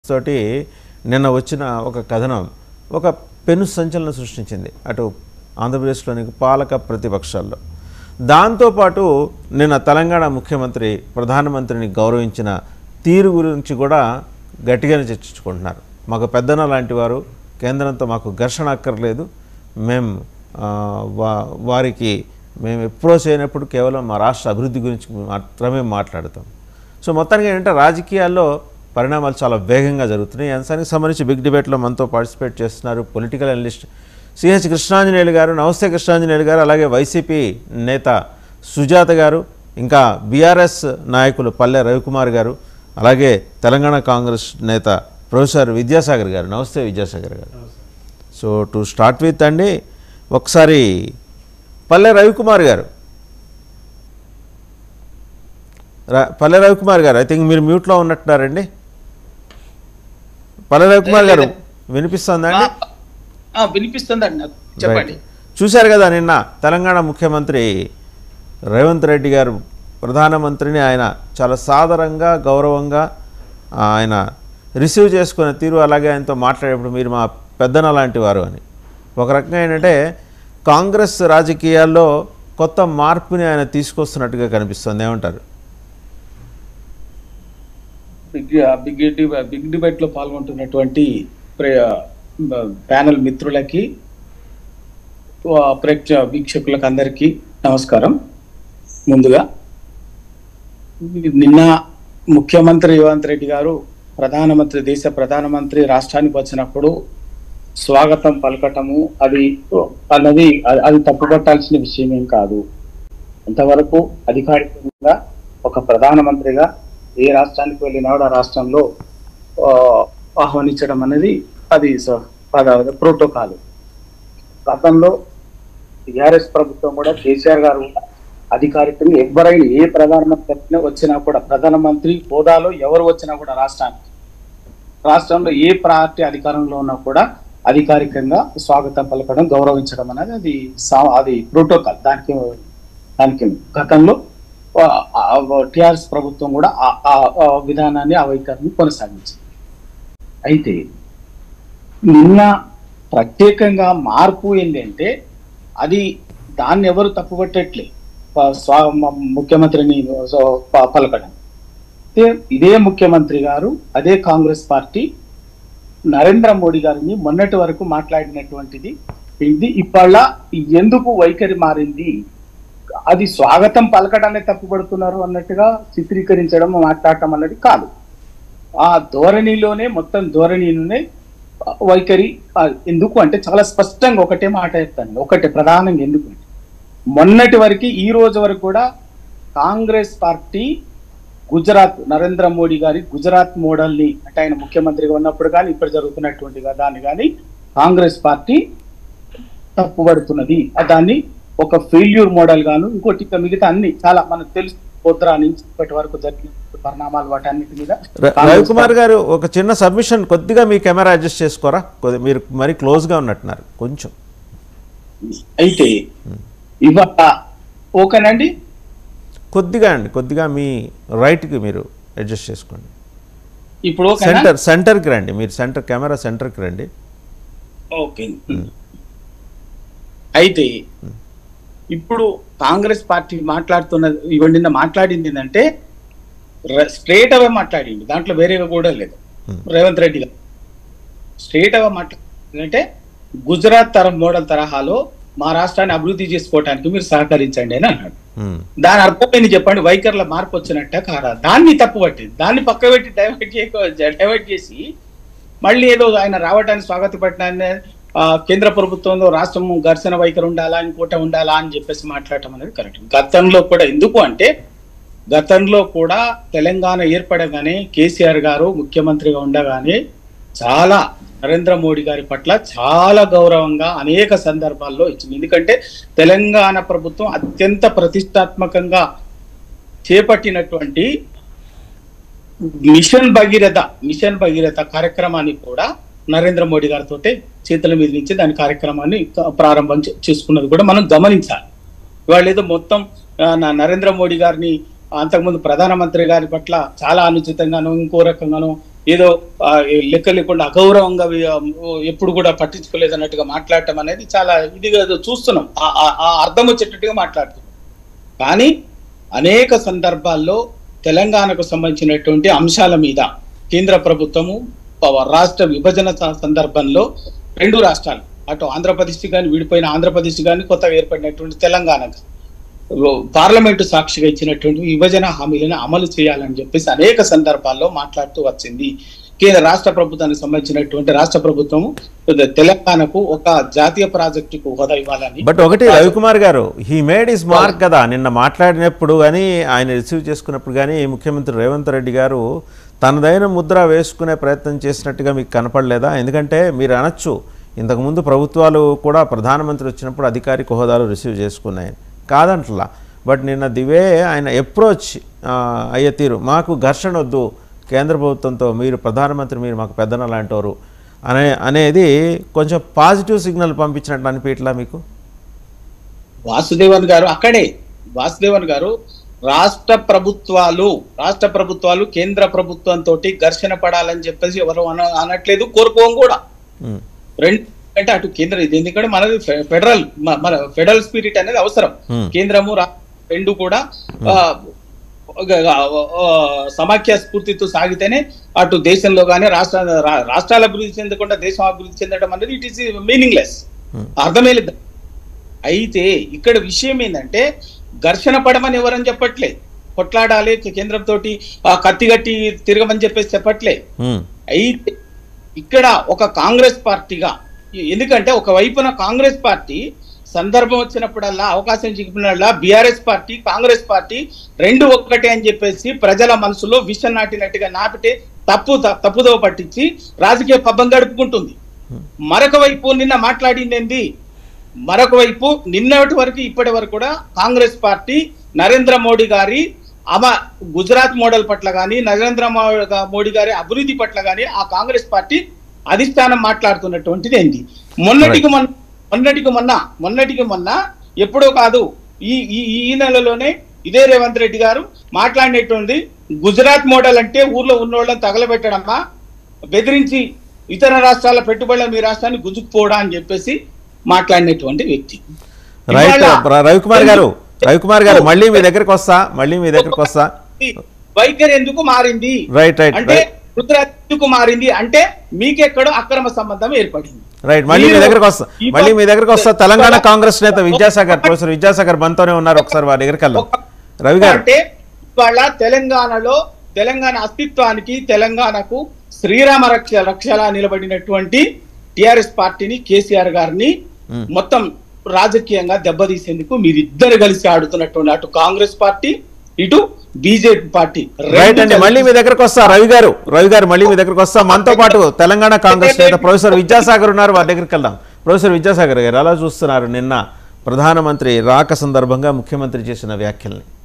తోటి నిన్న వచ్చిన ఒక కథనం ఒక పెను సంచలనం సృష్టించింది అటు ఆంధ్రప్రదేశ్లోని పాలక ప్రతిపక్షాల్లో దాంతోపాటు నిన్న తెలంగాణ ముఖ్యమంత్రి ప్రధానమంత్రిని గౌరవించిన తీరు గురించి కూడా గట్టిగానే చర్చించుకుంటున్నారు మాకు పెద్దన లాంటి వారు కేంద్రంతో మాకు ఘర్షణ అక్కర్లేదు మేము ఆ, వా వారికి మేము ఎప్పుడో చేయనప్పుడు కేవలం మా రాష్ట్ర అభివృద్ధి గురించి మాత్రమే మాట్లాడతాం సో మొత్తానికి ఏంటంటే రాజకీయాల్లో పరిణామాలు చాలా వేగంగా జరుగుతున్నాయి ఈ అంశానికి సంబంధించి బిగ్ డిబేట్లో మనతో పార్టిసిపేట్ చేస్తున్నారు పొలిటికల్ అనలిస్ట్ సిహెచ్ కృష్ణాంజనేయులు గారు నమస్తే కృష్ణాంజనేయులు గారు అలాగే వైసీపీ నేత సుజాత గారు ఇంకా బీఆర్ఎస్ నాయకులు పల్లె రవికుమార్ గారు అలాగే తెలంగాణ కాంగ్రెస్ నేత ప్రొఫెసర్ విద్యాసాగర్ గారు నమస్తే విద్యాసాగర్ గారు సో టు స్టార్ట్ విత్ అండి ఒకసారి పల్లె రవికుమార్ గారు రా- పల్లె రవికుమార్ గారు ఐ థింక్ మీరు మ్యూట్లో ఉన్నట్టున్నారండి పల్లె రవికుమార్ గారు వినిపిస్తుందండి ఆ, వినిపిస్తుందండి నాకు చెప్పండి రైట్. చూశారు కదా నిన్న తెలంగాణ ముఖ్యమంత్రి రేవంత్ రెడ్డి గారు ప్రధానమంత్రిని ఆయన చాలా సాదరంగా గౌరవంగా ఆయన రిసీవ్ చేసుకునే తీరు అలాగే ఆయనతో మాట్లాడేప్పుడు మీరు మా పెద్దన లాంటి వారు అని ఒక రకంగా ఏంటంటే కాంగ్రెస్ రాజకీయాల్లో కొత్త మార్పుని ఆయన తీసుకొస్తున్నట్టుగా కనిపిస్తుంది ఏమంటారు బిగ్ బిగ్ డి- బిగ్ డిబేట్ లో పాల్గొంటున్నటువంటి ప్రే- ప్యానల్ మిత్రులకి ఆ, ప్రేక్ష వీక్షకులకు అందరికీ నమస్కారం ముందుగా నిన్న ముఖ్యమంత్రి రేవంత్ రెడ్డి గారు ప్రధానమంత్రి దేశ ప్రధానమంత్రి రాష్ట్రానికి వచ్చినప్పుడు స్వాగతం పలకటము అది అన్నది అది- అది తప్పుపట్టాల్సిన విషయం ఏం కాదు ఇంతవరకు అధికారికంగా ఒక ప్రధానమంత్రిగా ఏ రాష్ట్రానికి వెళ్ళినా కూడా ఆ రాష్ట్రంలో ఆ, ఆహ్వానించడం అనేది అది స- పద- ప్రోటోకాల్ గతంలో టిఆర్ఎస్ ప్రభుత్వం కూడా కేసీఆర్ గారు కూడా అధికారికంగా ఎవరైనా ఏ ప్రధానమంత్రి వచ్చినా కూడా ప్రధానమంత్రి హోదాలో ఎవరు వచ్చినా కూడా రాష్ట్రానికి రాష్ట్రంలో ఏ పార్టీ అధికారంలో ఉన్నా కూడా అధికారికంగా స్వాగతం పలకడం గౌరవించడం అనేది అది సా- అది ప్రోటోకాల్ దానికి దానికి గతంలో టిఆర్ఎస్ ప్రభుత్వం కూడా ఆ- ఆ- ఆ విధానాన్ని ఆ వైఖరిని కొనసాగించింది అయితే నిన్న ప్రత్యేకంగా మార్పు ఏంటంటే అది దాన్ని ఎవరు తప్పుపట్టట్లే ప- స్వా మ- ముఖ్యమంత్రిని సో ప- పలకడం అయితే ఇదే ముఖ్యమంత్రి గారు అదే కాంగ్రెస్ పార్టీ నరేంద్ర మోడీ గారిని మొన్నటి వరకు మాట్లాడినటువంటిది ఇది ఇప్పళ్ళ ఎందుకు వైఖరి మారింది అది స్వాగతం పలకడాన్ని తప్పుపడుతున్నారు అన్నట్టుగా చిత్రీకరించడం మాట్లాడటం అన్నది కాదు ఆ ధోరణిలోనే మొత్తం ధోరణిలోనే వైఖరి ఆ, ఎందుకు అంటే చాలా స్పష్టంగా ఒకటే మాట చెప్తాను ఒకటే ప్రధానంగా ఎందుకు అంటే, మొన్నటి వరకు ఈ రోజు వరకు కూడా కాంగ్రెస్ పార్టీ గుజరాత్ నరేంద్ర మోడీ గారి గుజరాత్ మోడల్ ని అంటే ఆయన ముఖ్యమంత్రిగా ఉన్నప్పుడు కానీ ఇప్పుడు జరుగుతున్నటువంటి దాన్ని కానీ కాంగ్రెస్ పార్టీ తప్పుపడుతున్నది ఆ దాన్ని ఒక ఫెయిల్యూర్ మోడల్ గాను ఇంకోటి ఇంకా మిగతా అన్ని చాలా మనకు తెలుసు పోత్రా నుంచి ఇప్పటి వరకు జరిగిన పరిణామాలు వాటన్నిటి మీద ర- కాంగ్రెస్ రవికుమార్ గారు ఒక చిన్న సబ్మిషన్ కొద్దిగా మీ కెమెరా అడ్జస్ట్ చేసుకోరా కొద్ది మీరు మరీ క్లోజ్గా ఉన్నట్టున్నారు కొంచెం అయితే ఇవాళ ఓకేనండి కొద్దిగా అండి కొద్దిగా మీ రైట్కి మీరు అడ్జస్ట్ చేసుకోండి ఇప్పుడు ఓకేనా సెంటర్ సెంటర్కి రండి మీరు సెంటర్ కెమెరా సెంటర్కి రండి ఓకే అయితే ఇప్పుడు కాంగ్రెస్ పార్టీ మాట్లాడుతున్న ఇవ్వండి నిన్న మాట్లాడింది ఏంటంటే స్ట్రేట్ అవే మాట్లాడింది దాంట్లో వేరేగా కూడా లేదు Hmm. రేవంత్ రెడ్డి గారు స్ట్రేట్ అవే మాట్లాడింది అంటే గుజరాత్ తరం మోడల్ తరహాలో మా రాష్ట్రాన్ని అభివృద్ధి చేసుకోవడానికి మీరు సహకరించండి అని అన్నాడు ఉమ్, దాని అర్థం ఏంటి చెప్పండి వైఖరిలో మార్పు వచ్చినట్ట కాదా దాన్ని తప్పు పట్టింది దాన్ని పక్క పెట్టి డైవర్ట్ చేయక డైవర్ట్ చేసి మళ్ళీ ఏదో ఆయన రావడానికి స్వాగతపట్టాన్ని ఆ, కేంద్ర ప్రభుత్వంలో రాష్ట్రం ఘర్షణ వైఖరి ఉండాలా ఇంకోట ఉండాలా అని చెప్పేసి మాట్లాడటం అనేది కరెక్ట్ గతంలో కూడా ఎందుకు అంటే గతంలో కూడా తెలంగాణ ఏర్పడగానే కేసీఆర్ గారు ముఖ్యమంత్రిగా ఉండగానే చాలా నరేంద్ర మోడీ గారి పట్ల చాలా గౌరవంగా అనేక సందర్భాల్లో ఇచ్చింది ఎందుకంటే తెలంగాణ ప్రభుత్వం అత్యంత ప్రతిష్టాత్మకంగా చేపట్టినటువంటి మిషన్ భగీరథ మిషన్ భగీరథ కార్యక్రమాన్ని కూడా నరేంద్ర మోడీ గారితో చేతుల మీద నుంచి దాని కార్యక్రమాన్ని ప్రారంభం చే- చేసుకున్నది కూడా మనం గమనించాలి వాళ్ళు ఏదో మొత్తం ఆ, నా- నరేంద్ర మోడీ గారిని అంతకుముందు ప్రధానమంత్రి గారి పట్ల చాలా అనుచితంగాను ఇంకో రకంగాను ఏదో ఆ, లెక్క లేకుండా అగౌరవంగా వి- ఆ, ఎప్పుడు కూడా పట్టించుకోలేదు అన్నట్టుగా మాట్లాడటం అనేది చాలా ఇదిగా ఏదో చూస్తున్నాం ఆ- ఆ- ఆ అర్థం వచ్చేటట్టుగా మాట్లాడుతున్నాం కానీ అనేక సందర్భాల్లో తెలంగాణకు సంబంధించినటువంటి అంశాల మీద కేంద్ర ప్రభుత్వము ప- రాష్ట్ర విభజన స- సందర్భంలో రెండు రాష్ట్రాలు అటు ఆంధ్రప్రదేశ్ కానీ విడిపోయిన ఆంధ్రప్రదేశ్ కానీ కొత్తగా ఏర్పడినటువంటి తెలంగాణ పార్లమెంటు సాక్షిగా ఇచ్చినటువంటి విభజన హామీలను అమలు చేయాలని చెప్పేసి అనేక సందర్భాల్లో మాట్లాడుతూ వచ్చింది కేంద్ర రాష్ట్ర ప్రభుత్వానికి సంబంధించినటువంటి రాష్ట్ర ప్రభుత్వము తెలంగాణకు ఒక జాతీయ ప్రాజెక్టుకు హోదా ఇవ్వాలని బట్ ఒకటి రవికుమార్ గారు హీ మేడ్ ఇస్ మార్క్ కదా నిన్న మాట్లాడినప్పుడు కానీ ఆయన రిసీవ్ చేసుకున్నప్పుడు కానీ ముఖ్యమంత్రి రేవంత్ రెడ్డి గారు తనదైన ముద్ర వేసుకునే ప్రయత్నం చేసినట్టుగా మీకు కనపడలేదా ఎందుకంటే మీరు అనొచ్చు ఇంతకుముందు ప్రభుత్వాలు కూడా ప్రధానమంత్రి వచ్చినప్పుడు అధికారిక హోదాలు రిసీవ్ చేసుకున్నాయని కాదంటలా బట్ నిన్న దివే ఆయన అప్రోచ్ అయ్యే తీరు మాకు ఘర్షణ వద్దు కేంద్ర ప్రభుత్వంతో మీరు ప్రధానమంత్రి మీరు మాకు పెద్దన లాంటివారు అనే అనేది కొంచెం పాజిటివ్ సిగ్నల్ పంపించినట్టు అనిపించట్లా మీకు వాసుదేవన్ గారు అక్కడే వాసుదేవన్ గారు రాష్ట్ర ప్రభుత్వాలు రాష్ట్ర ప్రభుత్వాలు కేంద్ర ప్రభుత్వంతో ఘర్షణ పడాలని చెప్పేసి ఎవరు అన అనట్లేదు కోరుకోం కూడా ఉమ్, రెండు అంటే అటు కేంద్ర ఇది ఎందుకంటే మనది ఫె- ఫెడరల్ మ- మన ఫెడరల్ స్పిరిట్ అనేది అవసరం Hmm. కేంద్రము రా- రెండు కూడా ఆ, ఒక- ఆ, సమాఖ్య స్ఫూర్తితో సాగితేనే అటు దేశంలో కానీ రాష్ట్ర రా- రాష్ట్రాల అభివృద్ధి చెందకుండా దేశం అభివృద్ధి చెందడం అనేది ఇట్ ఈస్ మీనింగ్లెస్ Hmm. అర్థమే లేదు అయితే ఇక్కడ విషయం ఏంటంటే ఘర్షణ పడమని ఎవరని చెప్పట్లే కొట్లాడాలి కేంద్రంతో కత్తి కట్టి తిరగమని చెప్పేసి చెప్పట్లే ఉమ్, అయితే ఇక్కడ ఒక కాంగ్రెస్ పార్టీగా ఎందుకంటే ఒక వైపున కాంగ్రెస్ పార్టీ సందర్భం వచ్చినప్పుడల్లా అవకాశం చిక్కినప్పుడల్లా బీఆర్ఎస్ పార్టీ కాంగ్రెస్ పార్టీ రెండు ఒక్కటే అని చెప్పేసి ప్రజల మనసులో విషం నాటినట్టుగా నాపితే తప్పు తప్పుదోవ పట్టించి రాజకీయ పబ్బం గడుపుకుంటుంది మరొక వైపు నిన్న మాట్లాడింది ఏంది మరొక వైపు నిన్నటి వరకు ఇప్పటి వరకు కూడా కాంగ్రెస్ పార్టీ నరేంద్ర మోడీ గారి అమ గుజరాత్ మోడల్ పట్ల కానీ నరేంద్ర మో- మోడీ గారి అభివృద్ధి పట్ల కానీ ఆ కాంగ్రెస్ పార్టీ అధిష్టానం మాట్లాడుతున్నటువంటిది ఏంది మొన్నటికి మొన్న మొన్నటికి మొన్న మొన్నటికి మొన్న ఎప్పుడో కాదు ఈ ఈ ఈ నెలలోనే ఇదే రేవంత్ రెడ్డి గారు మాట్లాడినటువంటి గుజరాత్ మోడల్ అంటే ఊర్లో ఉన్నోళ్ళని తగలబెట్టడమ్మా బెదిరించి ఇతర రాష్ట్రాల పెట్టుబడులు మీ రాష్ట్రాన్ని గుంజుకుపోవడా అని చెప్పేసి మాట్లాడినటువంటి వ్యక్తి రైట్ ఇవాళ ర- రవికుమార్ గారు రవికుమార్ గారు మళ్ళీ మీ దగ్గరకు వస్తా మళ్ళీ మీ దగ్గరకు వస్తా వైఖరి ఎందుకు మారింది రైట్ రైట్ అంటే గుజరాత్ ఎందుకు మారింది అంటే మీకెక్కడో అక్రమ సంబంధం ఏర్పడింది రైట్ మళ్ళీ మీ మీరు- దగ్గరకు వస్తా ఇవాళ- మళ్ళీ మీ దగ్గరకు వస్తా తెలంగాణ ఇవాళ- కాంగ్రెస్ నేత విద్యాసాగర్ ప్రొఫెసర్ విద్యాసాగర్ మనతోనే ఉన్నారు ఒకసారి వారి దగ్గరికి వెళ్దాం రవి గారు అంటే ఇవాళ తెలంగాణలో తెలంగాణ అస్తిత్వానికి తెలంగాణకు శ్రీరామ రక్ష రక్షలా నిలబడినటువంటి టిఆర్ఎస్ పార్టీని కేసీఆర్ గారిని మ్. మొత్తం రాజకీయంగా దెబ్బతీసేందుకు మీరిద్దరు కలిసి ఆడుతున్నటువంటి అటు కాంగ్రెస్ పార్టీ ఇటు బీజేపీ పార్టీ రైట్ రెండు అండి మళ్ళీ మీ దగ్గరకు వస్తా రవి గారు రవి గారు మళ్ళీ మీ దగ్గరకు వస్తా మనతో పాటు తెలంగాణ కాంగ్రెస్ నేత ప్రొఫెసర్ విద్యాసాగర్ ఉన్నారు వారి దగ్గరికి వెళ్దాం ప్రొఫెసర్ విద్యాసాగర్ గారు ఎలా చూస్తున్నారు నిన్న ప్రధానమంత్రి రాక సందర్భంగా ముఖ్యమంత్రి చేసిన వ్యాఖ్యల్ని